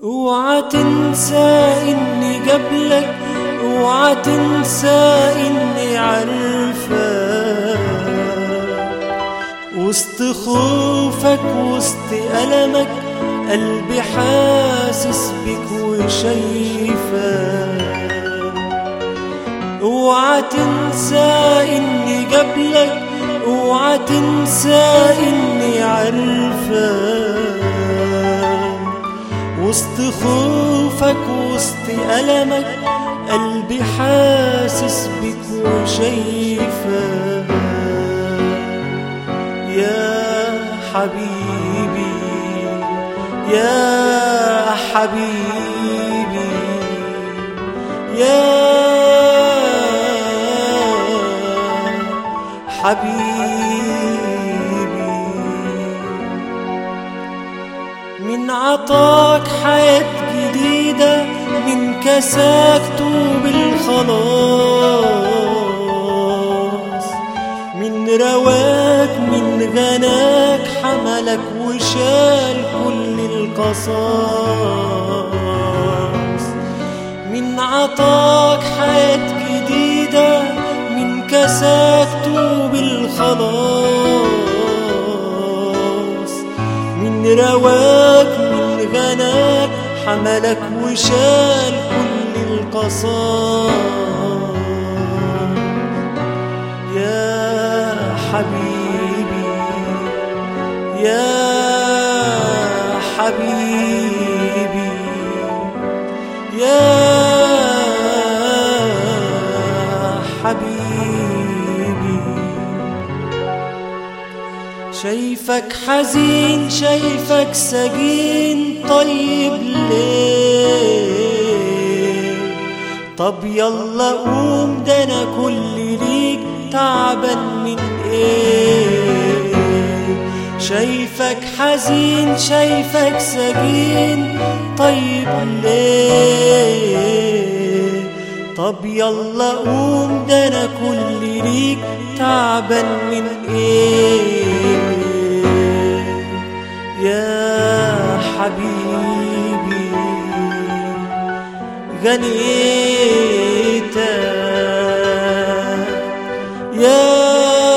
اوعى تنسى اني قبلك اوعى تنسى اني عارفك وسط خوفك وسط ألمك قلبي حاسس بك وشايفك اوعى تنسى اني قبلك اوعى تنسى اني عارفك وسط خوفك وسط ألمك قلبي حاسس بك وشايفك يا حبيبي يا حبيبي يا حبيبي من عطاك حياة جديدة من كساك طوب الخلاص من رواك من غناك حملك وشال كل القصاص من عطاك حياة جديدة من كساك طوب الخلاص من رواك من غناك حملك وشال كل القصاص يا حبيبي يا حبيبي يا حبيبي شايفك حزين شايفك سجين طيب ليه طب يلا قوم ده انا كل ليك تعبان من ايه شايفك حزين شايفك سجين طيب ليه طب يلا قوم ده انا كل ليك تعبان من ايه يا حبيبي غنيتك يا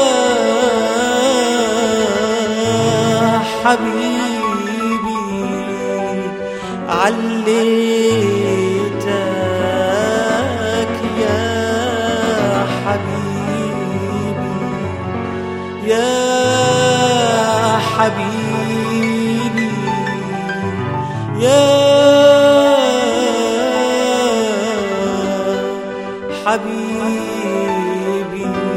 حبيبي عليتك يا حبيبي يا حبيبي يا حبيبي